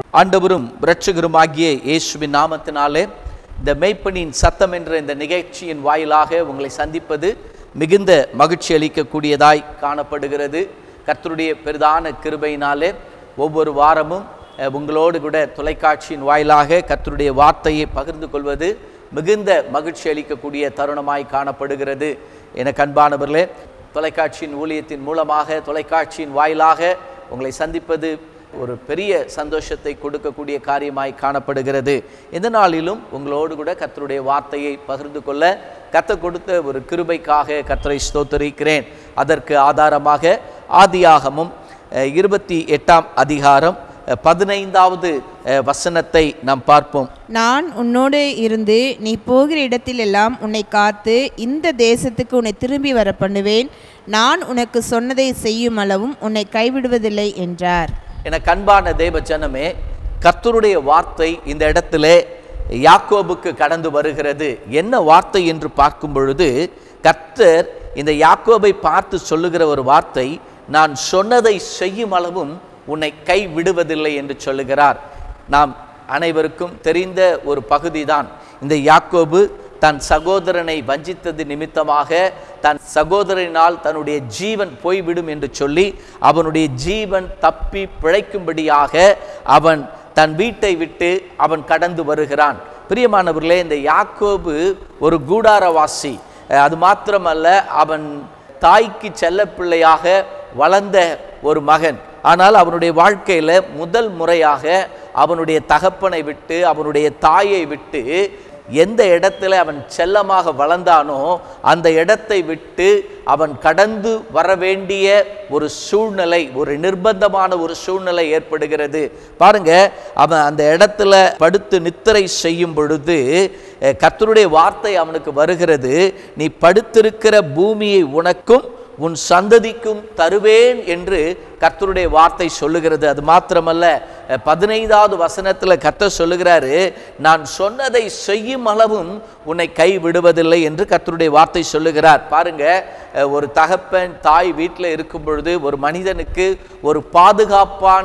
ஆண்டவரும் இரட்சகருமாகிய இயேசுவின் நாமத்தினாலே இந்த மெய்ப்பனின் சத்தம் என்ற இந்த நிகழ்ச்சியின் வாயிலாக உங்களை சந்திப்பது மிகுந்த மகிழ்ச்சி அளிக்கக்கூடியதாய் காணப்படுகிறது கர்த்தருடைய பெரிதான கிருபையினாலே ஒவ்வொரு வாரமும் அஹ், உங்களோடு கூட தொலைக்காட்சியின் வாயிலாக கர்த்தருடைய வார்த்தையை பகிர்ந்து கொள்வது மிகுந்த மகிழ்ச்சி அளிக்கக்கூடிய தருணமாய் காணப்படுகிறது என கண்பானவர்களே தொலைக்காட்சியின் ஊழியத்தின் மூலமாக தொலைக்காட்சியின் வாயிலாக உங்களை சந்திப்பது ஒரு பெரிய சந்தோஷத்தை கொடுக்கக்கூடிய காரியமாய் காணப்படுகிறது இந்த நாளிலும் உங்களோடு கூட கர்த்தருடைய வார்த்தையை பகிர்ந்து கொள்ள கர்த்தர் கொடுத்த ஒரு கிருபைக்காக கர்த்தரை ஸ்தோத்தரிக்கிறேன் அதற்கு ஆதாரமாக ஆதியாகமும் அஹ், இருபத்தி எட்டாம் அதிகாரம் அஹ், பதினைந்தாவது அஹ், வசனத்தை நாம் பார்ப்போம் நான் உன்னோடு இருந்து நீ போகிற இடத்திலெல்லாம் உன்னை காத்து இந்த தேசத்துக்கு உன்னை திரும்பி வர பண்ணுவேன் நான் உனக்கு சொன்னதை செய்யும் அளவும் உன்னை கைவிடுவதில்லை என்றார் என கண்பான தேவ ஜனமே கர்த்தருடைய வார்த்தை இந்த இடத்திலே யாக்கோபுக்கு கடந்து வருகிறது என்ன வார்த்தை என்று பார்க்கும் பொழுது கர்த்தர் இந்த யாக்கோபை பார்த்து சொல்லுகிற ஒரு வார்த்தை நான் சொன்னதை செய்யும் அளவும் உன்னை கை விடுவதில்லை என்று சொல்லுகிறார் நாம் அனைவருக்கும் தெரிந்த ஒரு பகுதிதான் இந்த யாக்கோபு தன் சகோதரனை வஞ்சித்தது நிமித்தமாக தன் சகோதரனால் தன்னுடைய ஜீவன் போய்விடும் என்று சொல்லி அவனுடைய ஜீவன் தப்பி பிழைக்கும்படியாக அவன் தன் வீட்டை விட்டு அவன் கடந்து வருகிறான் பிரியமானவர்களே இந்த யாக்கோபு ஒரு கூடாரவாசி அஹ் அது மாத்திரமல்ல அவன் தாய்க்கு செல்லப்பிள்ளையாக வளர்ந்த ஒரு மகன் ஆனால் அவனுடைய வாழ்க்கையில் முதல் முறையாக அவனுடைய தகப்பனை விட்டு அவனுடைய தாயை விட்டு எந்த இடத்துல அவன் செல்லமாக வளர்ந்தானோ அந்த இடத்தை விட்டு அவன் கடந்து வர வேண்டிய ஒரு சூழ்நிலை ஒரு நிர்பந்தமான ஒரு சூழ்நிலை ஏற்படுகிறது பாருங்க அவன் அந்த இடத்துல படுத்து நித்திரை செய்யும் பொழுது அஹ், கர்த்தருடைய வார்த்தை அவனுக்கு வருகிறது நீ படுத்திருக்கிற பூமியை உனக்கும் உன் சந்ததிக்கும் தருவேன் என்று கர்த்தருடைய வார்த்தை சொல்லுகிறது அது மாத்திரமல்ல அஹ், பதினைந்தாவது வசனத்தில் கர்த்தர் சொல்லுகிறாரு நான் சொன்னதை செய்யும் அளவும் உன்னை கை விடுவதில்லை என்று கர்த்தருடைய வார்த்தை சொல்லுகிறார் பாருங்க அஹ், ஒரு தகப்பன் தாய் வீட்டில் இருக்கும் பொழுது ஒரு மனிதனுக்கு ஒரு பாதுகாப்பான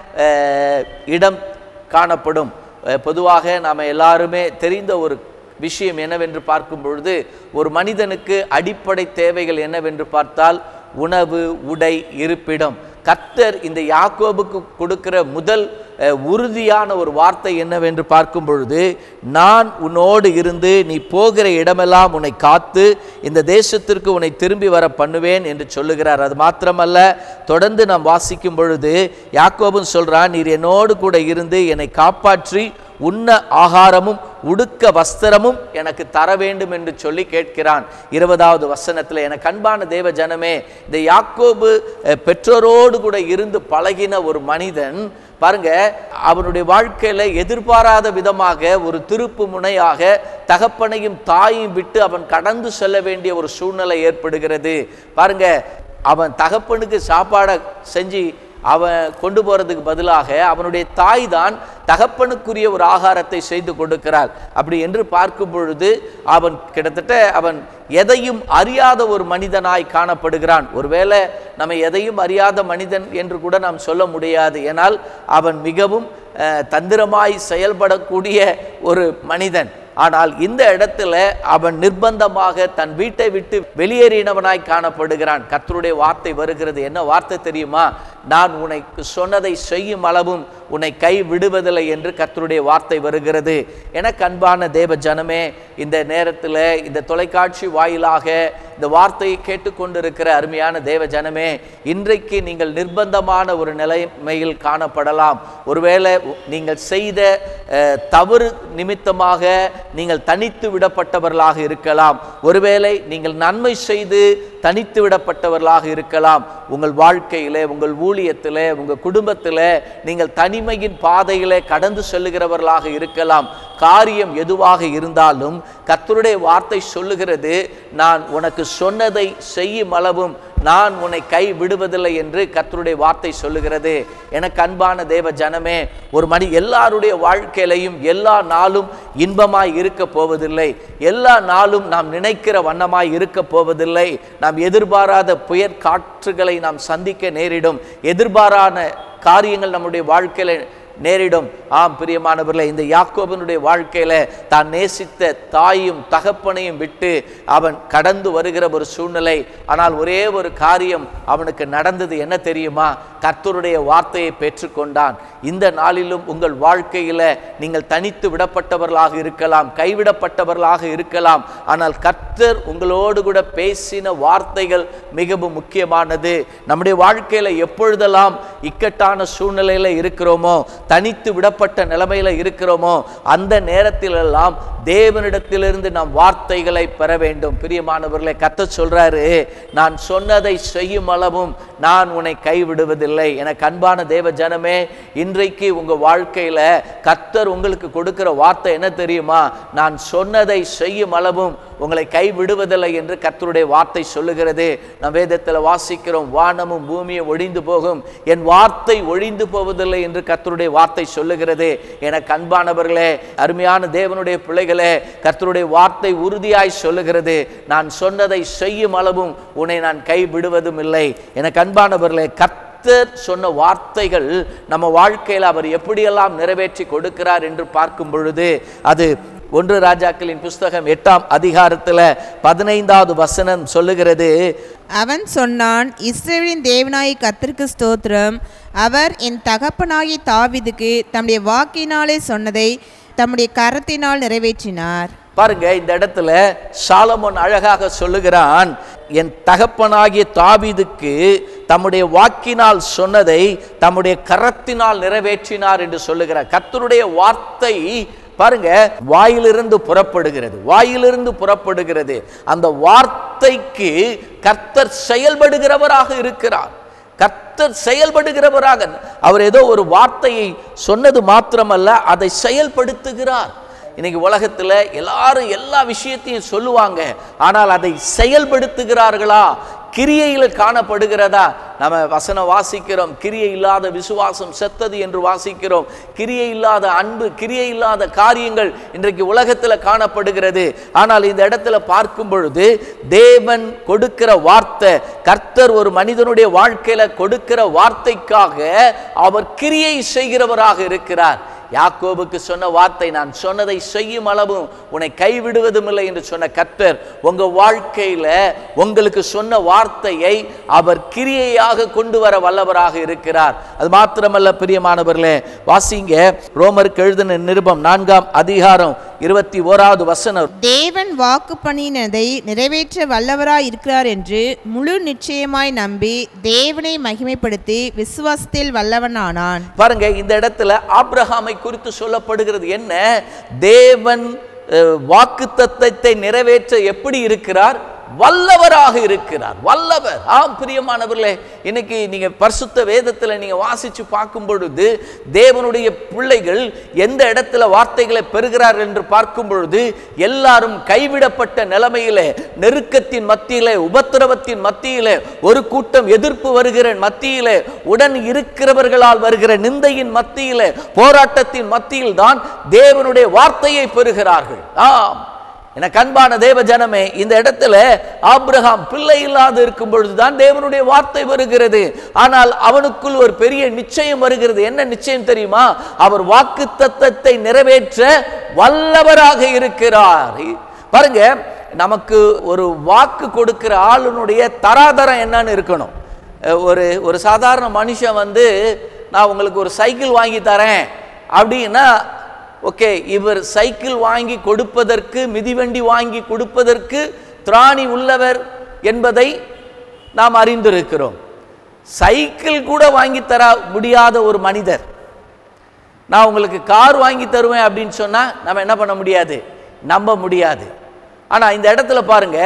அஹ், இடம் காணப்படும் அஹ், பொதுவாக நாம் எல்லாருமே தெரிந்த ஒரு விஷயம் என்னவென்று பார்க்கும் பொழுது ஒரு மனிதனுக்கு அடிப்படை தேவைகள் என்னவென்று பார்த்தால் உணவு உடை இருப்பிடம் கர்த்தர் இந்த யாக்கோபுக்கு கொடுக்கிற முதல் அஹ், உறுதியான ஒரு வார்த்தை என்னவென்று பார்க்கும் பொழுது நான் உன்னோடு இருந்து நீ போகிற இடமெல்லாம் உன்னை காத்து இந்த தேசத்திற்கு உன்னை திரும்பி வர பண்ணுவேன் என்று சொல்லுகிறார் அது மாத்திரமல்ல தொடர்ந்து நாம் வாசிக்கும் பொழுது யாக்கோபும் சொல்றான் நீர் என்னோடு கூட இருந்து என்னை காப்பாற்றி உண்ண ஆகாரமும் உடுக்க வஸ்திரமும் எனக்கு தர வேண்டும் என்று சொல்லி கேட்கிறான் இருபதாவது வசனத்தில் எனக்கு அன்பான தேவ ஜனமே இந்த யாக்கோபு அஹ், பெற்றோரோடு கூட இருந்து பழகின ஒரு மனிதன் பாருங்க அவனுடைய வாழ்க்கையில எதிர்பாராத விதமாக ஒரு திருப்பு முனையாக தகப்பனையும் தாயையும் விட்டு அவன் கடந்து செல்ல வேண்டிய ஒரு சூழ்நிலை ஏற்படுகிறது பாருங்க அவன் தகப்பனுக்கு சாப்பாடை செஞ்சு அவன் கொண்டு போறதுக்கு பதிலாக அவனுடைய தாய் தான் தகப்பனுக்குரிய ஒரு ஆகாரத்தை செய்து கொடுக்கிறாள் அப்படி என்று பார்க்கும் பொழுது அவன் கிட்டத்தட்ட அவன் எதையும் அறியாத ஒரு மனிதனாய் காணப்படுகிறான் ஒருவேளை நம்ம எதையும் அறியாத மனிதன் என்று கூட நாம் சொல்ல முடியாது ஏனால் அவன் மிகவும் அஹ், தந்திரமாய் செயல்படக்கூடிய ஒரு மனிதன் ஆனால் இந்த இடத்துல அவன் நிர்பந்தமாக தன் வீட்டை விட்டு வெளியேறினவனாய் காணப்படுகிறான் கர்த்தருடைய வார்த்தை வருகிறது என்ன வார்த்தை தெரியுமா நான் உனக்கு சொன்னதை செய்யும் அளவும் உன்னை கை விடுவதில்லை என்று கர்த்தருடைய வார்த்தை வருகிறது எனக்கு அன்பான தேவ ஜனமே இந்த நேரத்தில் இந்த தொலைக்காட்சி வாயிலாக இந்த வார்த்தையை கேட்டுக்கொண்டிருக்கிற அருமையான தேவ ஜனமே இன்றைக்கு நீங்கள் நிர்பந்தமான ஒரு நிலைமையில் காணப்படலாம் ஒருவேளை நீங்கள் செய்த அஹ், தவறு நிமித்தமாக நீங்கள் தனித்து விடப்பட்டவர்களாக இருக்கலாம் ஒருவேளை நீங்கள் நன்மை செய்து தனித்து விடப்பட்டவர்களாக இருக்கலாம் உங்கள் வாழ்க்கையிலே உங்கள் ஊழியத்திலே உங்கள் குடும்பத்திலே நீங்கள் தனிமையின் பாதையிலே கடந்து செல்லுகிறவர்களாக இருக்கலாம் காரியம் எதுவாக இருந்தாலும் கர்த்தருடைய வார்த்தை சொல்லுகிறது நான் உனக்கு சொன்னதை செய்யும் அளவும் நான் உன்னை கை விடுவதில்லை என்று கர்த்தருடைய வார்த்தை சொல்லுகிறது எனக்கு அன்பான தேவ ஜனமே ஒரு மணி எல்லாருடைய வாழ்க்கையிலையும் எல்லா நாளும் இன்பமாய் இருக்க போவதில்லை எல்லா நாளும் நாம் நினைக்கிற வண்ணமாய் இருக்க போவதில்லை நாம் எதிர்பாராத புயற் காற்றுகளை நாம் சந்திக்க நேரிடும் எதிர்பாரான காரியங்கள் நம்முடைய வாழ்க்கையில் நேரிடும் ஆம் பிரியமானவர்களே இந்த யாக்கோபனுடைய வாழ்க்கையில தான் நேசித்த தாயும் தகப்பனையும் விட்டு அவன் கடந்து வருகிற ஒரு சூழ்நிலை ஆனால் ஒரே ஒரு காரியம் அவனுக்கு நடந்தது என்ன தெரியுமா கர்த்தருடைய வார்த்தையை பெற்றுக்கொண்டான் இந்த நாளிலும் உங்கள் வாழ்க்கையில நீங்கள் தனித்து விடப்பட்டவர்களாக இருக்கலாம் கைவிடப்பட்டவர்களாக இருக்கலாம் ஆனால் கர்த்தர் உங்களோடு கூட பேசின வார்த்தைகள் மிகவும் முக்கியமானது நம்முடைய வாழ்க்கையில எப்பொழுதெல்லாம் இக்கட்டான சூழ்நிலையில இருக்கிறோமோ தனித்து விடப்பட்ட நிலைமையில இருக்கிறோமோ அந்த நேரத்திலெல்லாம் தேவனிடத்திலிருந்து நாம் வார்த்தைகளை பெற வேண்டும் பிரியமானவர்களே கத்த சொல்றாரு நான் சொன்னதை செய்யும் அளவும் நான் உன்னை கைவிடுவதில்லை எனக்கு அன்பான தேவ ஜனமே இன்றைக்கு உங்க வாழ்க்கையில கர்த்தர் உங்களுக்கு கொடுக்கிற வார்த்தை என்ன தெரியுமா நான் சொன்னதை செய்யும் அளவும் உங்களை கைவிடுவதில்லை என்று கர்த்தருடைய வார்த்தை சொல்லுகிறது நம் வேதத்தில் வாசிக்கிறோம் வானமும் பூமியும் ஒழிந்து போகும் என் வார்த்தை ஒழிந்து போவதில்லை என்று கர்த்தருடைய வார்த்தை சொல்லுகிறது எனக்கு அன்பானவர்களே அருமையான தேவனுடைய பிள்ளைகளே கர்த்தருடைய வார்த்தை உறுதியாய் சொல்லுகிறது நான் சொன்னதை செய்யும் அளவும் உன்னை நான் கைவிடுவதும் இல்லை எனக்கு அன்பானவர்களே கர்த்தர் சொன்ன வார்த்தைகள் நம்ம வாழ்க்கையில் அவர் எப்படியெல்லாம் நிறைவேற்றி கொடுக்கிறார் என்று பார்க்கும் பொழுது அது ஒன்று ராஜாக்களின் புஸ்தகம் எட்டாம் அதிகாரத்துல பதினைந்தாவது வசனம் சொல்லுகிறது அவன் சொன்னான் இஸ்ரவேலின் தேவனாய் கர்த்தருக்கு ஸ்தோத்திரம் அவர் என் தகப்பனாகி தாவீதுக்கு தம்முடைய வாக்கினாலே சொன்னதை தம்முடைய கரத்தினால் நிறைவேற்றினார் பாருங்க இந்த இடத்துல சாலமோன் அழகாக சொல்லுகிறான் என் தகப்பனாகிய தாவீதுக்கு தம்முடைய வாக்கினால் சொன்னதை தம்முடைய கரத்தினால் நிறைவேற்றினார் என்று சொல்லுகிறார் கர்த்தருடைய வார்த்தை பாருங்க வாயிலிருந்து புறப்படுகிறது வாயிலிருந்து புறப்படுகிறது அந்த வார்த்தைக்கு கர்த்தர் செயல்படுகிறவராக இருக்கிறார் கர்த்தர் செயல்படுகிறவராக அவர் ஏதோ ஒரு வார்த்தையை சொன்னது மாத்திரமல்ல அதை செயல்படுத்துகிறார் இன்னைக்கு உலகத்தில் எல்லாரும் எல்லா விஷயத்தையும் சொல்லுவாங்க ஆனால் அதை செயல்படுத்துகிறார்களா கிரியையில் காணப்படுகிறதா நம்ம வசனம் வாசிக்கிறோம் கிரியை இல்லாத விசுவாசம் செத்தது என்று வாசிக்கிறோம் கிரியை இல்லாத அன்பு கிரியை இல்லாத காரியங்கள் இன்றைக்கு உலகத்தில் காணப்படுகிறது ஆனால் இந்த இடத்துல பார்க்கும் பொழுது தேவன் கொடுக்கிற வார்த்தை கர்த்தர் ஒரு மனிதனுடைய வாழ்க்கையில கொடுக்கிற வார்த்தைக்காக அவர் கிரியை செய்கிறவராக இருக்கிறார் யாக்கோபுக்கு சொன்ன வார்த்தை நான் சொன்னதை செய்யும் அளவும் உன்னை கைவிடுவதும் இல்லை என்று சொன்ன கர்த்தர் உங்க வாழ்க்கையில உங்களுக்கு சொன்ன வார்த்தையை அவர் கிரியையாக கொண்டு வர வல்லவராக இருக்கிறார் அது மாத்திரமல்ல பிரியமானவர்களே வாசிங்க ரோமருக்கு எழுதின நிருபம் நான்காம் அதிகாரம் இருபத்தி ஓராவது வசனம் தேவன் வாக்கு பண்ணினதை நிறைவேற்ற வல்லவராய் இருக்கிறார் என்று முழு நிச்சயமாய் நம்பி தேவனை மகிமைப்படுத்தி விசுவாசத்தில் வல்லவனானான் பாருங்க இந்த இடத்துல ஆபிரகாமை குறித்து சொல்லப்படுகிறது என்ன தேவன் வாக்கு தத்தத்தை நிறைவேற்ற எப்படி இருக்கிறார் வல்லவராக இருக்கிறார் வல்லவர் ஆம் பிரியமானவர்களே இன்னைக்கு நீங்க பரிசுத்த வேதத்துல நீங்க வாசிச்சு பார்க்கும் பொழுது தேவனுடைய பிள்ளைகள் எந்த இடத்துல வார்த்தைகளை பெறுகிறார் என்று பார்க்கும் பொழுது எல்லாரும் கைவிடப்பட்ட நிலைமையிலே நெருக்கத்தின் மத்தியிலே உபத்திரவத்தின் மத்தியிலே ஒரு கூட்டம் எதிர்ப்பு வருகிற மத்தியிலே உடன் இருக்கிறவர்களால் வருகிற நிந்தையின் மத்தியிலே போராட்டத்தின் மத்தியில் தான் தேவனுடைய வார்த்தையை பெறுகிறார்கள் ஆம் எனக்கு அன்பான தேவ ஜனமே இந்த இடத்துல ஆபிரகாம் பிள்ளை இல்லாது இருக்கும் பொழுதுதான் தேவனுடைய வார்த்தை வருகிறது ஆனால் அவனுக்குள் ஒரு பெரிய நிச்சயம் வருகிறது என்ன நிச்சயம் தெரியுமா அவர் வாக்கு தத்தத்தை நிறைவேற்ற வல்லவராக இருக்கிறார் பாருங்க நமக்கு ஒரு வாக்கு கொடுக்கிற ஆளுனுடைய தராதரம் என்னன்னு இருக்கணும் ஒரு ஒரு சாதாரண மனுஷன் வந்து நான் உங்களுக்கு ஒரு சைக்கிள் வாங்கி தரேன் அப்படின்னா ஓகே இவர் சைக்கிள் வாங்கி கொடுப்பதற்கு மிதிவண்டி வாங்கி கொடுப்பதற்கு திராணி உள்ளவர் என்பதை நாம் அறிந்திருக்கிறோம் சைக்கிள் கூட வாங்கி தர முடியாத ஒரு மனிதர் நான் உங்களுக்கு கார் வாங்கி தருவேன் அப்படின்னு சொன்னால் நம்ம என்ன பண்ண முடியாது நம்ப முடியாது ஆனால் இந்த இடத்துல பாருங்க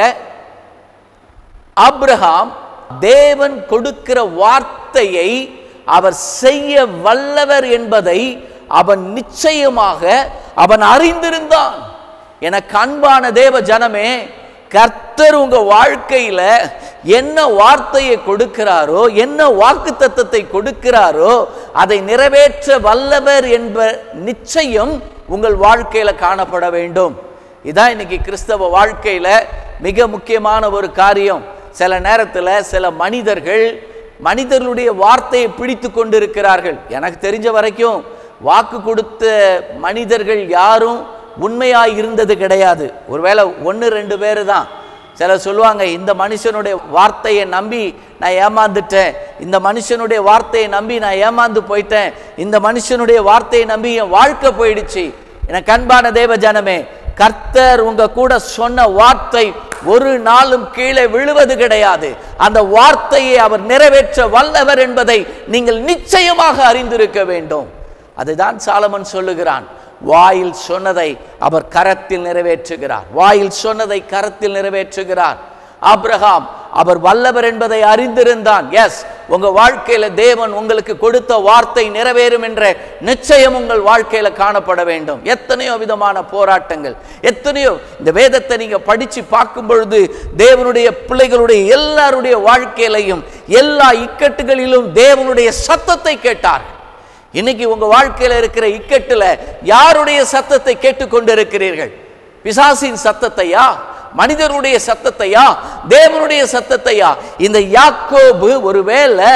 ஆப்ரஹாம் தேவன் கொடுக்கிற வார்த்தையை அவர் செய்ய வல்லவர் என்பதை அவன் நிச்சயமாக அவன் அறிந்திருந்தான் எனக்கு அன்பான தேவ ஜனமே கர்த்தர் உங்க வாழ்க்கையில என்ன வார்த்தையை கொடுக்கிறாரோ என்ன வாக்கு தத்தத்தை கொடுக்கிறாரோ அதை நிறைவேற்ற வல்லவர் என்ப நிச்சயம் உங்கள் வாழ்க்கையில காணப்பட வேண்டும் இதான் இன்னைக்கு கிறிஸ்தவ வாழ்க்கையில மிக முக்கியமான ஒரு காரியம் சில நேரத்தில் சில மனிதர்கள் மனிதர்களுடைய வார்த்தையை பிடித்து கொண்டிருக்கிறார்கள் எனக்கு தெரிஞ்ச வரைக்கும் வாக்கு கொடுத்த மனிதர்கள் யாரும் உண்மையாய் இருந்தது கிடையாது ஒருவேளை ஒன்று ரெண்டு பேர் தான் சிலர் சொல்லுவாங்க இந்த மனுஷனுடைய வார்த்தையை நம்பி நான் ஏமாந்துட்டேன் இந்த மனுஷனுடைய வார்த்தையை நம்பி நான் ஏமாந்து போயிட்டேன் இந்த மனுஷனுடைய வார்த்தையை நம்பி என் வாழ்க்கை போயிடுச்சு எனக்கு அன்பான தேவ ஜனமே கர்த்தர் உங்க கூட சொன்ன வார்த்தை ஒரு நாளும் கீழே விழுவது கிடையாது அந்த வார்த்தையை அவர் நிறைவேற்ற வல்லவர் என்பதை நீங்கள் நிச்சயமாக அறிந்திருக்க வேண்டும் அதுதான் சாலமன் சொல்லுகிறான் வாயில் சொன்னதை அவர் கரத்தில் நிறைவேற்றுகிறார் வாயில் சொன்னதை கரத்தில் நிறைவேற்றுகிறார் ஆபிரகாம் அவர் வல்லவர் என்பதை அறிந்திருந்தான் எஸ் உங்க வாழ்க்கையில தேவன் உங்களுக்கு கொடுத்த வார்த்தை நிறைவேறும் என்ற நிச்சயம் உங்கள் வாழ்க்கையில காணப்பட வேண்டும் எத்தனையோ விதமான போராட்டங்கள் எத்தனையோ இந்த வேதத்தை நீங்க படிச்சு பார்க்கும் பொழுது தேவனுடைய பிள்ளைகளுடைய எல்லாருடைய வாழ்க்கையிலையும் எல்லா இக்கட்டுகளிலும் தேவனுடைய சத்தத்தை கேட்டார் இன்னைக்கு உங்க வாழ்க்கையில இருக்கிற இக்கட்டுல யாருடைய சத்தத்தை கேட்டுக்கொண்டு இருக்கிறீர்கள் பிசாசின் சத்தத்தையா மனிதருடைய சத்தத்தையா தேவனுடைய சத்தத்தையா இந்த யாக்கோபு ஒருவேளை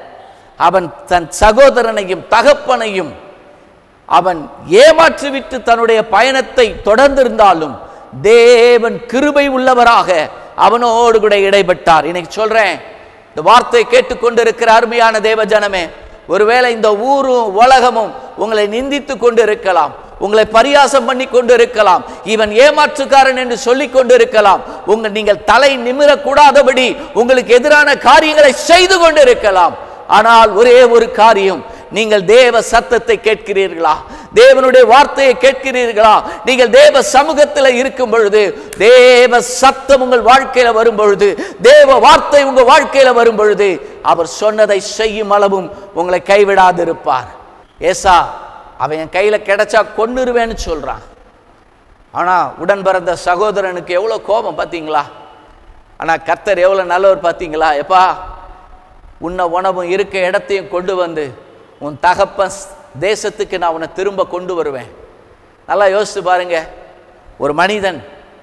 அவன் தன் சகோதரனையும் தகப்பனையும் அவன் ஏமாற்றிவிட்டு தன்னுடைய பயணத்தை தொடர்ந்திருந்தாலும் தேவன் கிருபை உள்ளவராக அவனோடு கூட இடைப்பட்டார் இன்னைக்கு சொல்றேன் இந்த வார்த்தை கேட்டுக்கொண்டிருக்கிற அருமையான தேவ ஜனமே ஒருவேளை இந்த ஊரும் உலகமும் உங்களை நிந்தித்து கொண்டு இருக்கலாம் உங்களை பரியாசம் பண்ணி கொண்டு இருக்கலாம் இவன் ஏமாற்றுக்காரன் என்று சொல்லிக் கொண்டு இருக்கலாம் உங்க நீங்கள் தலை நிமிரக்கூடாதபடி உங்களுக்கு எதிரான காரியங்களை செய்து கொண்டு இருக்கலாம் ஆனால் ஒரே ஒரு காரியம் நீங்கள் தேவ சத்தத்தை கேட்கிறீர்களா தேவனுடைய வார்த்தையை கேட்கிறீர்களா நீங்கள் தேவ சமூகத்தில் இருக்கும் பொழுது தேவ சத்தம் உங்கள் வாழ்க்கையில வரும் பொழுது தேவ வார்த்தை உங்க வாழ்க்கையில வரும் பொழுது அவர் சொன்னதை செய்யும் அளவும் உங்களை கைவிடாதிருப்பார் ஏசா அவன் என் கையில கிடைச்சா கொன்னுருவேன்னு சொல்றான் ஆனா உடன் பிறந்த சகோதரனுக்கு எவ்வளவு கோபம் பார்த்தீங்களா ஆனா கர்த்தர் எவ்வளவு நல்லவர் பார்த்தீங்களா எப்பா உன்னை உணவும் இருக்க இடத்தையும் கொண்டு வந்து உன் தகப்பன் ஸ்- தேசத்துக்கு நான் உன்னை திரும்ப கொண்டு வருவேன் நல்லா யோசித்து பாருங்க ஒரு மனிதன்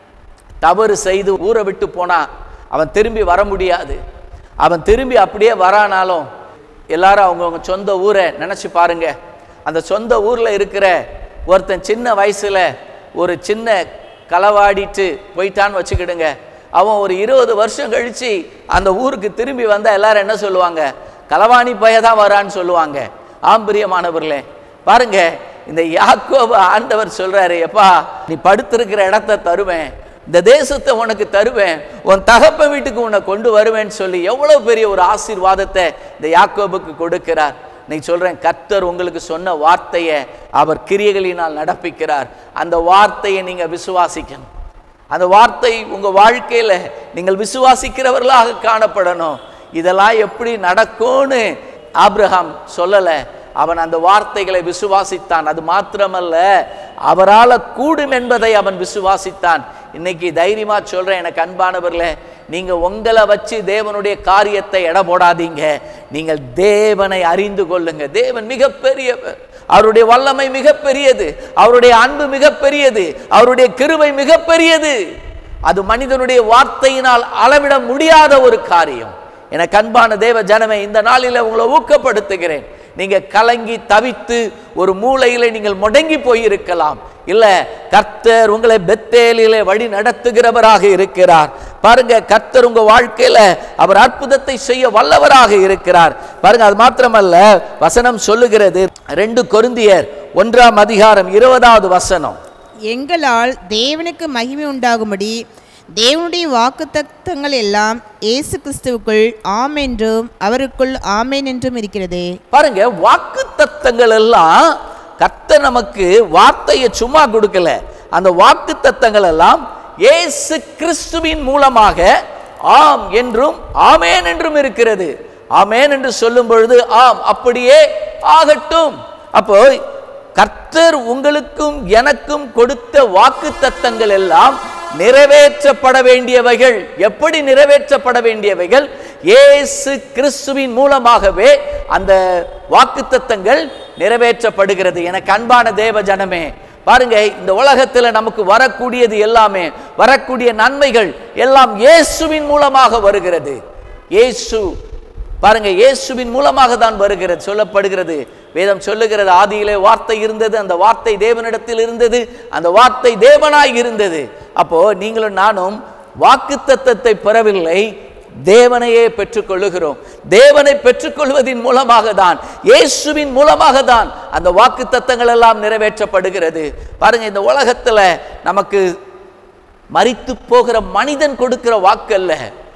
தவறு செய்து ஊரை விட்டு போனா அவன் திரும்பி வர முடியாது அவன் திரும்பி அப்படியே வரானாலும் எல்லாரும் அவங்கவுங்க சொந்த ஊரை நினச்சி பாருங்க அந்த சொந்த ஊரில் இருக்கிற ஒருத்தன் சின்ன வயசில் ஒரு சின்ன களவாடிட்டு போயிட்டான்னு வச்சுக்கிடுங்க அவன் ஒரு இருபது வருஷம் கழிச்சு அந்த ஊருக்கு திரும்பி வந்தா எல்லாரும் என்ன சொல்லுவாங்க களவாணி பைய தான் வரான்னு சொல்லுவாங்க ஆம்பிரியமானவர்களே பாருங்க இந்த யாக்கோபு ஆண்டவர் சொல்றாரு எப்பா நீ படுத்திருக்கிற இடத்த தருவேன் இந்த தேசத்தை உனக்கு தருவேன் உன் தகப்பன் வீட்டுக்கு உன்னை கொண்டு வருவேன்னு சொல்லி எவ்வளவு பெரிய ஒரு ஆசீர்வாதத்தை இந்த யாக்கோபுக்கு கொடுக்கிறார் நீ சொல்றேன் கர்த்தர் உங்களுக்கு சொன்ன வார்த்தையை அவர் கிரியைகளினால் நடப்பிக்கிறார் அந்த வார்த்தையை நீங்க விசுவாசிக்கணும் அந்த வார்த்தை உங்க வாழ்க்கையில நீங்கள் விசுவாசிக்கிறவர்களாக காணப்படணும் இதெல்லாம் எப்படி நடக்கும்னு ஆபிரகாம் சொல்லல அவன் அந்த வார்த்தைகளை விசுவாசித்தான் அது மாத்திரமல்ல அவரால கூடும் என்பதை அவன் விசுவாசித்தான் இன்னைக்கு தைரியமா சொல்றேன் எனக்கு அன்பானவர்களே நீங்க உங்களை வச்சு தேவனுடைய காரியத்தை எடை போடாதீங்க நீங்கள் தேவனை அறிந்து கொள்ளுங்க தேவன் மிகப்பெரியவர் அவருடைய வல்லமை மிகப்பெரியது அவருடைய அன்பு மிகப்பெரியது அவருடைய கிருபை மிகப்பெரியது அது மனிதனுடைய வார்த்தையினால் அளவிட முடியாத ஒரு காரியம் எனக்கு அன்பான தேவ ஜனமே இந்த நாளில் உங்களை ஊக்கப்படுத்துகிறேன் நீங்க கலங்கி தவித்து ஒரு மூலையில நீங்கள் முடங்கி போயிருக்கலாம் இல்ல கர்த்தர் உங்களை பெத்தேலிலே வழி நடத்துகிறவராக இருக்கிறார் பாருங்க கர்த்தர் உங்க வாழ்க்கையில அவர் அற்புதத்தை செய்ய வல்லவராக இருக்கிறார் பாருங்க அது மாத்திரமல்ல வசனம் சொல்லுகிறது ரெண்டு கொருந்தியர் ஒன்றாம் அதிகாரம் இருபதாவது வசனம் எங்களால் தேவனுக்கு மகிமை உண்டாகும்படி தேவனுடைய வாக்குத்தத்தங்கள் எல்லாம் இயேசு கிறிஸ்துவுக்குள் ஆம் என்றும் அவருக்குள் ஆமேன் என்றும் இருக்கிறது பாருங்க வாக்கு தத்தங்கள் எல்லாம் கர்த்தர் நமக்கு வார்த்தையை சும்மா கொடுக்கல அந்த வாக்கு தத்தங்கள் எல்லாம் இயேசு கிறிஸ்துவின் மூலமாக ஆம் என்றும் ஆமேன் என்றும் இருக்கிறது ஆமேன் என்று சொல்லும் பொழுது ஆம் அப்படியே ஆகட்டும் அப்போ கர்த்தர் உங்களுக்கும் எனக்கும் கொடுத்த வாக்கு தத்தங்கள் எல்லாம் நிறைவேற்றப்பட வேண்டியவைகள் எப்படி நிறைவேற்றப்பட வேண்டியவைகள் இயேசு கிறிஸ்துவின் மூலமாகவே அந்த வாக்குத்தத்தங்கள் நிறைவேற்றப்படுகிறது எனக்கு அன்பான தேவ ஜனமே பாருங்க இந்த உலகத்தில் நமக்கு வரக்கூடியது எல்லாமே வரக்கூடிய நன்மைகள் எல்லாம் இயேசுவின் மூலமாக வருகிறது இயேசு பாருங்க இயேசுவின் மூலமாக தான் வருகிறது சொல்லப்படுகிறது வேதம் சொல்லுகிறது ஆதியிலே வார்த்தை இருந்தது அந்த வார்த்தை தேவனிடத்தில் இருந்தது அந்த வார்த்தை தேவனாய் இருந்தது அப்போ நீங்களும் நானும் வாக்குத்தத்தத்தை பெறவில்லை தேவனையே பெற்றுக்கொள்ளுகிறோம் தேவனை பெற்றுக்கொள்வதின் மூலமாக தான் இயேசுவின் மூலமாக தான் அந்த வாக்கு தத்தங்கள் எல்லாம் நிறைவேற்றப்படுகிறது பாருங்க இந்த உலகத்துல நமக்கு மரித்து போகிற மனிதன் கொடுக்கிற வாக்கல்ல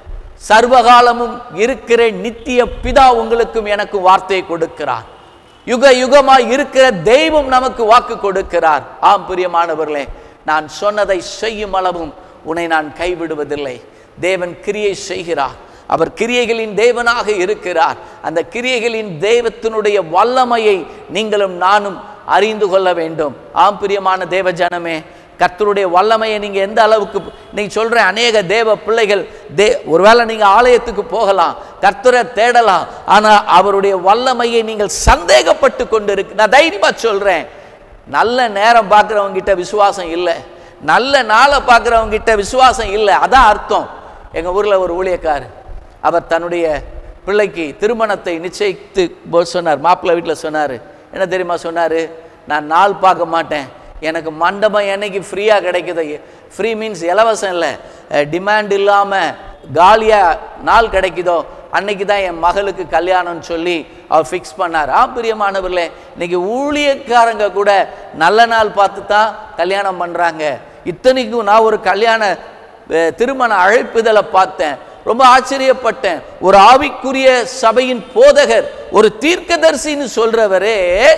சர்வகாலமும் இருக்கிற நித்திய பிதா உங்களுக்கும் எனக்கு வார்த்தையை கொடுக்கிறார் யுக யுகமாய் இருக்கிற தெய்வம் நமக்கு வாக்கு கொடுக்கிறார் ஆம் பிரியமானவர்களே நான் சொன்னதை செய்யும் அளவும் உன்னை நான் கைவிடுவதில்லை தேவன் கிரியை செய்கிறார் அவர் கிரியைகளின் தேவனாக இருக்கிறார் அந்த கிரியைகளின் தெய்வத்தினுடைய வல்லமையை நீங்களும் நானும் அறிந்து கொள்ள வேண்டும் ஆம் பிரியமான தேவ ஜனமே கர்த்தருடைய வல்லமையை நீங்க எந்த அளவுக்கு நீங்க சொல்ற அநேக தேவ பிள்ளைகள் தே ஒருவேளை நீங்க ஆலயத்துக்கு போகலாம் கர்த்தரை தேடலாம் ஆனா அவருடைய வல்லமையை நீங்கள் சந்தேகப்பட்டு கொண்டு இருக்கு நான் தைரியமா சொல்றேன் நல்ல நேரம் பார்க்குறவங்க கிட்ட விசுவாசம் இல்லை நல்ல நாளை பார்க்குறவங்க கிட்ட விசுவாசம் இல்லை அதான் அர்த்தம் எங்க ஊர்ல ஒரு ஊழியக்கார் அவர் தன்னுடைய பிள்ளைக்கு திருமணத்தை நிச்சயித்து போது சொன்னார் மாப்பிள்ளை வீட்டில் சொன்னார் என்ன தெரியுமா சொன்னார் நான் நாள் பார்க்க மாட்டேன் எனக்கு மண்டபம் என்னைக்கு ஃப்ரீயாக கிடைக்குது ஃப்ரீ மீன்ஸ் இலவசம் இல்லை டிமாண்ட் இல்லாமல் காலியாக நாள் கிடைக்குதோ அன்னைக்கு தான் என் மகளுக்கு கல்யாணம்னு சொல்லி அவர் ஃபிக்ஸ் பண்ணார் ஆ பிரியமானவர்களே இன்னைக்கு ஊழியக்காரங்க கூட நல்ல நாள் பார்த்து தான் கல்யாணம் பண்ணுறாங்க இத்தனைக்கும் நான் ஒரு கல்யாண அஹ், திருமண அழைப்புதலை பார்த்தேன் ரொம்ப ஆச்சரியப்பட்டேன் ஒரு ஆவிக்குரிய சபையின் போதகர் ஒரு தீர்க்கதரிசின்னு சொல்றவரே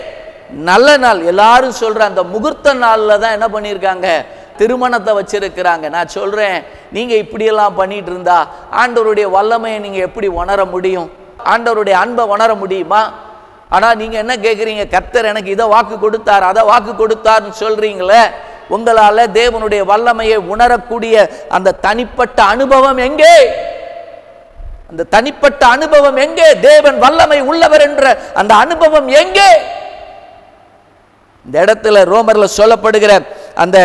நல்ல நாள் எல்லாரும் சொல்ற அந்த முகூர்த்த நாள்ல தான் என்ன பண்ணியிருக்காங்க திருமணத்தை வச்சிருக்கிறாங்க நான் சொல்றேன் நீங்க இப்படியெல்லாம் பண்ணிட்டு இருந்தா ஆண்டவருடைய வல்லமையை நீங்க எப்படி உணர முடியும் ஆண்டவருடைய அன்பை உணர முடியுமா ஆனா நீங்க என்ன கேக்குறீங்க கர்த்தர் எனக்கு இதை வாக்கு கொடுத்தார் அதை வாக்கு கொடுத்தார்னு சொல்றீங்களே உங்களால தேவனுடைய வல்லமையை உணரக்கூடிய அந்த தனிப்பட்ட அனுபவம் எங்கே அந்த தனிப்பட்ட அனுபவம் எங்கே தேவன் வல்லமை உள்ளவர் என்ற அந்த அனுபவம் எங்கே இந்த இடத்துல ரோமர்ல சொல்லப்படுகிற அந்த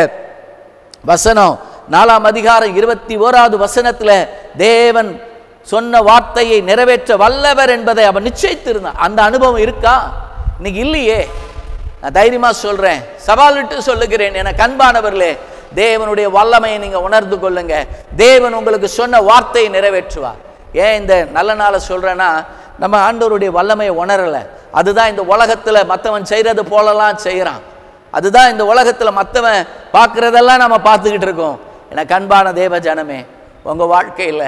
வசனம் நாலாம் அதிகாரம் இருபத்தி ஓராவது வசனத்துல தேவன் சொன்ன வார்த்தையை நிறைவேற்ற வல்லவர் என்பதை அவன் நிச்சயித்திருந்தான் அந்த அனுபவம் இருக்கா இன்னைக்கு இல்லையே நான் தைரியமா சொல்றேன் சவால் விட்டு சொல்லுகிறேன் என கண்பானவர்களே தேவனுடைய வல்லமையை நீங்க உணர்ந்து கொள்ளுங்க தேவன் உங்களுக்கு சொன்ன வார்த்தையை நிறைவேற்றுவார் ஏன் இந்த நல்ல நாளை சொல்றேன்னா நம்ம ஆண்டவருடைய வல்லமையை உணரல அதுதான் இந்த உலகத்துல மற்றவன் செய்யறது போலலாம் செய்யறான் அதுதான் இந்த உலகத்துல மற்றவன் பார்க்கறதெல்லாம் நம்ம பார்த்துக்கிட்டு இருக்கோம் எனக்கு அன்பான தேவ ஜனமே உங்க வாழ்க்கையில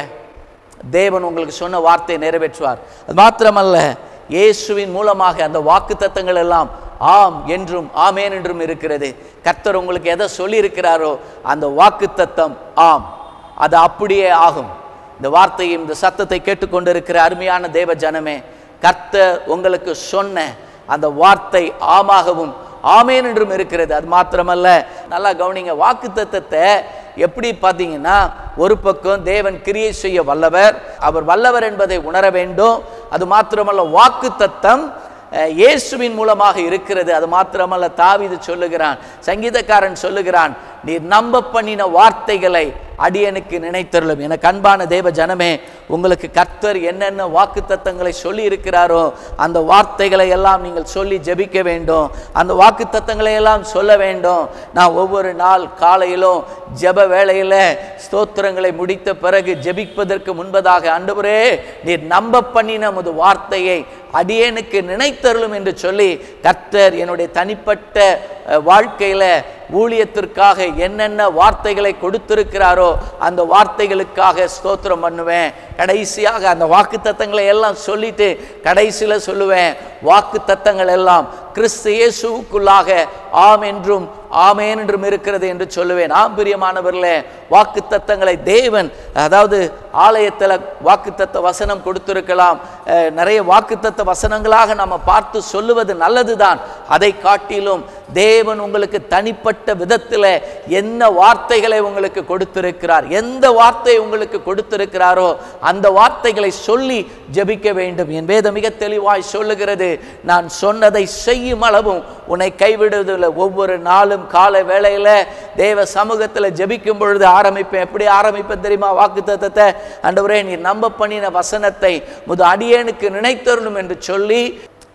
தேவன் உங்களுக்கு சொன்ன வார்த்தையை நிறைவேற்றுவார் அது மாத்திரமல்ல இயேசுவின் மூலமாக அந்த வாக்கு எல்லாம் ஆம் என்றும் ஆமேன் என்றும் இருக்கிறது கர்த்தர் உங்களுக்கு எதை சொல்லியிருக்கிறாரோ அந்த வாக்கு ஆம் அது அப்படியே ஆகும் இந்த வார்த்தையும் இந்த சத்தத்தை கேட்டுக்கொண்டிருக்கிற அருமையான தேவ ஜனமே கர்த்தர் உங்களுக்கு சொன்ன அந்த வார்த்தை ஆமாகவும் ஆமேன் என்றும் இருக்கிறது அது மாத்திரமல்ல நல்லா கவனிங்க வாக்கு தத்தத்தை எப்படி பார்த்தீங்கன்னா ஒரு பக்கம் தேவன் கிரியை செய்ய வல்லவர் அவர் வல்லவர் என்பதை உணர வேண்டும் அது மாத்திரமல்ல வாக்கு தத்தம் அஹ், இயேசுவின் மூலமாக இருக்கிறது அது மாத்திரமல்ல தாவீது சொல்லுகிறான் சங்கீதக்காரன் சொல்லுகிறான் நீர் நம்ப பண்ணின வார்த்தைகளை அடியனுக்கு நினைத்தருளும் எனக்கு அன்பான தேவ ஜனமே உங்களுக்கு கர்த்தர் என்னென்ன வாக்கு தத்தங்களை சொல்லி இருக்கிறாரோ அந்த வார்த்தைகளை எல்லாம் நீங்கள் சொல்லி ஜெபிக்க வேண்டும் அந்த வாக்கு தத்தங்களை எல்லாம் சொல்ல வேண்டும் நான் ஒவ்வொரு நாள் காலையிலும் ஜெப வேளையில ஸ்தோத்திரங்களை முடித்த பிறகு ஜெபிப்பதற்கு முன்பதாக ஆண்டவரே நீர் நம்ப பண்ணின முது வார்த்தையை அடியேனுக்கு நினைத்தருளும் என்று சொல்லி கர்த்தர் என்னுடைய தனிப்பட்ட அஹ், வாழ்க்கையில ஊழியத்திற்காக என்னென்ன வார்த்தைகளை கொடுத்திருக்கிறாரோ அந்த வார்த்தைகளுக்காக ஸ்தோத்திரம் பண்ணுவேன் கடைசியாக அந்த வாக்கு தத்தங்களை எல்லாம் சொல்லிட்டு கடைசியில சொல்லுவேன் வாக்கு தத்தங்கள் எல்லாம் கிறிஸ்து இயேசுவுக்குள்ளாக ஆம் என்றும் ஆமேன் என்றும் இருக்கிறது என்று சொல்லுவேன் ஆம் பிரியமானவர்களே வாக்கு தத்தங்களை தேவன் அதாவது ஆலயத்தில் வாக்குத்தத்த வசனம் கொடுத்திருக்கலாம் அஹ், நிறைய வாக்குத்தத்த வசனங்களாக நம்ம பார்த்து சொல்லுவது நல்லதுதான் அதை காட்டிலும் தேவன் உங்களுக்கு தனிப்பட்ட விதத்தில் என்ன வார்த்தைகளை உங்களுக்கு கொடுத்திருக்கிறார் எந்த வார்த்தை உங்களுக்கு கொடுத்திருக்கிறாரோ அந்த வார்த்தைகளை சொல்லி ஜெபிக்க வேண்டும் என் வேதம் மிக தெளிவாய் சொல்லுகிறது நான் சொன்னதை செய்யும் அளவும் உன்னை கைவிடுவதில்லை ஒவ்வொரு நாளும் காலை வேளையில தேவ சமூகத்தில் ஜெபிக்கும் பொழுது ஆரம்பிப்பேன் எப்படி ஆரம்பிப்பேன் தெரியுமா வாக்கு தத்தத்தை ஆண்டவரே நீ நம்ப பண்ணின வசனத்தை முது அடியேனுக்கு நினைத்தருளும் என்று சொல்லி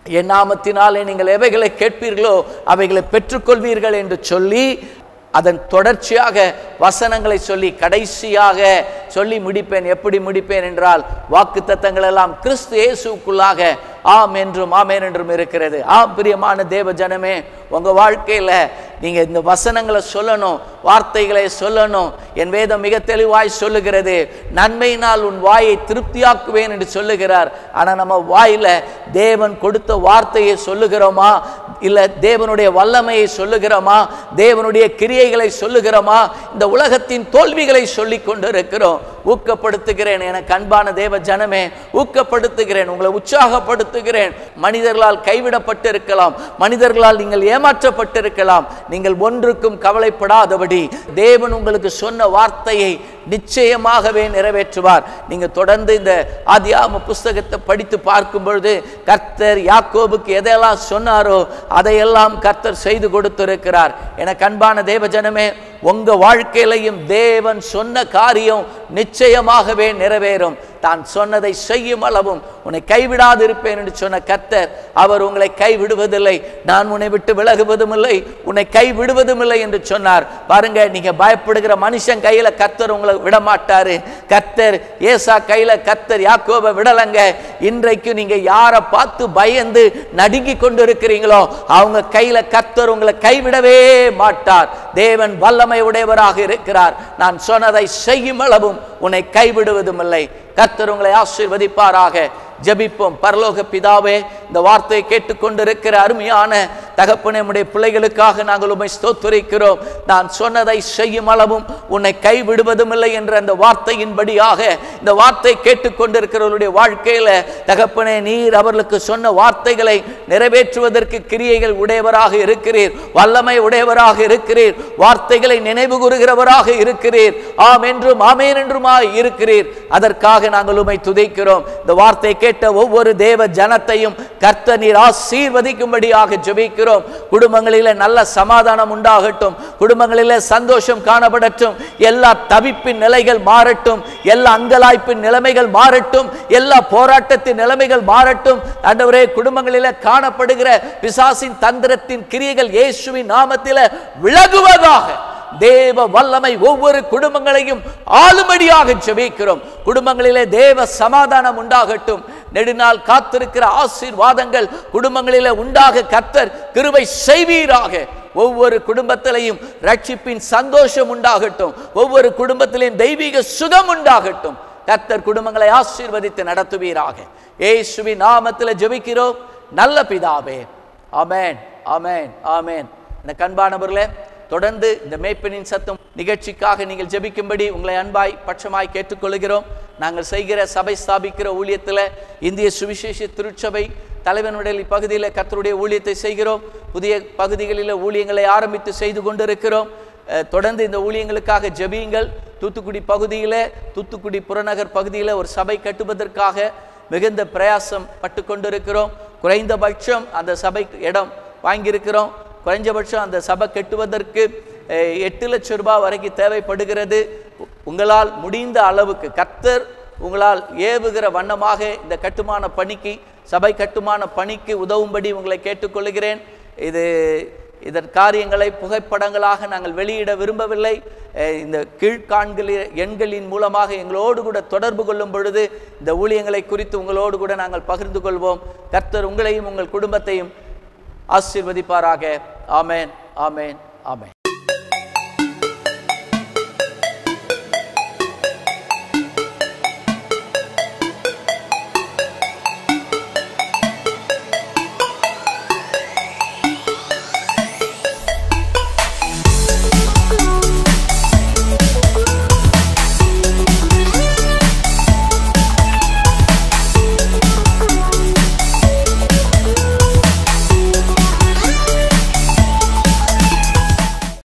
என் நாமத்தினாலே நீங்கள் எவைகளை கேட்பீர்களோ அவைகளை பெற்றுக்கொள்வீர்கள் என்று சொல்லி அதன் தொடர்ச்சியாக வசனங்களை சொல்லி கடைசியாக சொல்லி முடிப்பேன் எப்படி முடிப்பேன் என்றால் வாக்கு தத்தங்கள் எல்லாம் கிறிஸ்து இயேசுக்குள்ளாக ஆம் என்றும் ஆமேன் என்றும் இருக்கிறது ஆம் பிரியமான தேவ ஜனமே உங்க வாழ்க்கையில நீங்க இந்த வசனங்களை சொல்லணும் வார்த்தைகளை சொல்லணும் என் வேதம் மிக தெளிவாய் சொல்லுகிறது நன்மையினால் உன் வாயை திருப்தியாக்குவேன் என்று சொல்லுகிறார் ஆனா நம்ம வாயில தேவன் கொடுத்த வார்த்தையை சொல்லுகிறோமா இல்ல தேவனுடைய வல்லமையை சொல்லுகிறோமா தேவனுடைய கிரியைகளை சொல்லுகிறோமா இந்த உலகத்தின் தோல்விகளை சொல்லி கொண்டு இருக்கிறோம் ஊக்கப்படுத்துகிறேன் எனக்கு அன்பான தேவ ஜனமே ஊக்கப்படுத்துகிறேன் உங்களை உற்சாகப்படுத்துகிறேன் மனிதர்களால் கைவிடப்பட்டு இருக்கலாம் மனிதர்களால் நீங்கள் ஏமாற்றப்பட்டிருக்கலாம் நீங்கள் ஒன்றுக்கும் கவலைப்படாதபடி தேவன் உங்களுக்கு சொன்ன வார்த்தையை நிச்சயமாகவே நிறைவேற்றுவார் நீங்க தொடர்ந்து இந்த ஆதியாம புஸ்தகத்தை படித்து பார்க்கும் பொழுது கர்த்தர் யாக்கோபுக்கு எதையெல்லாம் சொன்னாரோ அதையெல்லாம் கர்த்தர் செய்து கொடுத்திருக்கிறார் எனக்கு அன்பான தேவ ஜனமே உங்க வாழ்க்கையிலையும் தேவன் சொன்ன காரியம் நிச்சயமாகவே நிறைவேறும் தான் சொன்னதை செய்யும் அளவும் உன்னை கைவிடாது இருப்பேன் என்று சொன்ன கர்த்தர் அவர் உங்களை கைவிடுவதில்லை நான் உன்னை விட்டு விலகுவதும் இல்லை உன்னை கைவிடுவதும் இல்லை என்று சொன்னார் பாருங்க நீங்க பயப்படுகிற மனுஷன் கையில கர்த்தர் உங்களை விட மாட்டாரு கர்த்தர் ஏசா கையில கர்த்தர் யாக்கோபை விடலங்க இன்றைக்கு நீங்க யாரை பார்த்து பயந்து நடுங்கி கொண்டு இருக்கிறீங்களோ அவங்க கையில கர்த்தர் உங்களை கைவிடவே மாட்டார் தேவன் வல்லமை உடையவராக இருக்கிறார் நான் சொன்னதை செய்யும் அளவும் உன்னை கைவிடுவதும் இல்லை கர்த்தர் உங்களை ஆசீர்வதிப்பாராக ஜெபிப்போம் பரலோக பிதாவே இந்த வார்த்தையை கேட்டுக்கொண்டிருக்கிற அருமையான தகப்பனே உடைய பிள்ளைகளுக்காக நாங்கள் உண்மை ஸ்தோத்துரைக்கிறோம் நான் சொன்னதை செய்யும் அளவும் உன்னை கைவிடுவதும் இல்லை என்ற அந்த வார்த்தையின்படியாக இந்த வார்த்தை கேட்டுக்கொண்டிருக்கிறவருடைய வாழ்க்கையில தகப்பனே நீர் அவர்களுக்கு சொன்ன வார்த்தைகளை நிறைவேற்றுவதற்கு கிரியைகள் உடையவராக இருக்கிறீர் வல்லமை உடையவராக இருக்கிறீர் வார்த்தைகளை நினைவு கூறுகிறவராக இருக்கிறீர் ஆம் என்றும் ஆமேன் என்றுமாய் இருக்கிறீர் அதற்காக நாங்கள் உமை துதைக்கிறோம் இந்த வார்த்தை கேட்ட ஒவ்வொரு தேவ ஜனத்தையும் கர்த்த நீர் ஆசீர்வதிக்கும்படியாக ஜெபிக்கிறோம் குடும்பங்களிலே நல்ல சமாதானம் உண்டாகட்டும் குடும்பங்களிலே சந்தோஷம் காணப்படட்டும் எல்லா தவிப்பின் நிலைகள் மாறட்டும் எல்லா அங்கலாய்ப்பின் நிலைமைகள் மாறட்டும் எல்லா போராட்டத்தின் நிலைமைகள் மாறட்டும் ஆண்டவரே குடும்பங்களிலே காணப்படுகிற பிசாசின் தந்திரத்தின் கிரியைகள் இயேசுவின் நாமத்திலே விலகுவதாக தேவ வல்லமை ஒவ்வொரு குடும்பங்களையும் ஆளும்படியாக ஜெபிக்கிறோம் குடும்பங்களிலே தேவ சமாதானம் உண்டாகட்டும் நெடுநாள் காத்திருக்கிற ஆசீர்வாதங்கள் குடும்பங்களிலே உண்டாக கர்த்தர் கிருபை செய்வீராக ஒவ்வொரு குடும்பத்திலையும் ரட்சிப்பின் சந்தோஷம் உண்டாகட்டும் ஒவ்வொரு குடும்பத்திலையும் தெய்வீக சுகம் உண்டாகட்டும் கர்த்தர் குடும்பங்களை ஆசீர்வதித்து நடத்துவீராக ஏசுவின் நாமத்தில் ஜெபிக்கிறோம் நல்ல பிதாவே ஆமென் ஆமென் ஆமென் இந்த கண்பானவர்களே தொடர்ந்து இந்த மேய்ப்பனின் சத்தம் நிகழ்ச்சிக்காக நீங்கள் ஜெபிக்கும்படி உங்களை அன்பாய் பட்சமாய் கேட்டுக்கொள்கிறோம் நாங்கள் செய்கிற சபை ஸ்தாபிக்கிற ஊழியத்தில் இந்திய சுவிசேஷ திருச்சபை தலைவனுடைய பகுதியில் கர்த்தருடைய ஊழியத்தை செய்கிறோம் புதிய பகுதிகளில் ஊழியங்களை ஆரம்பித்து செய்து கொண்டிருக்கிறோம் அஹ், தொடர்ந்து இந்த ஊழியங்களுக்காக ஜெபியுங்கள் தூத்துக்குடி பகுதியில் தூத்துக்குடி புறநகர் பகுதியில் ஒரு சபை கட்டுவதற்காக மிகுந்த பிரயாசம் பட்டு கொண்டிருக்கிறோம் குறைந்தபட்சம் அந்த சபை இடம் வாங்கியிருக்கிறோம் குறைஞ்சபட்சம் அந்த சபை கட்டுவதற்கு அஹ், எட்டு லட்சம் ரூபாய் வரைக்கும் தேவைப்படுகிறது உ- உங்களால் முடிந்த அளவுக்கு கர்த்தர் உங்களால் ஏவுகிற வண்ணமாக இந்த கட்டுமான பணிக்கு சபை கட்டுமான பணிக்கு உதவும்படி உங்களை கேட்டுக்கொள்கிறேன் இது இதன் காரியங்களை புகைப்படங்களாக நாங்கள் வெளியிட விரும்பவில்லை அஹ் இந்த கீழ்காண்களி எண்களின் மூலமாக எங்களோடு கூட தொடர்பு கொள்ளும் பொழுது இந்த ஊழியங்களை குறித்து உங்களோடு கூட நாங்கள் பகிர்ந்து கொள்வோம் கர்த்தர் உங்களையும் உங்கள் குடும்பத்தையும் ஆசீர்வதிப்பாராக ஆமென் ஆமென் ஆமென்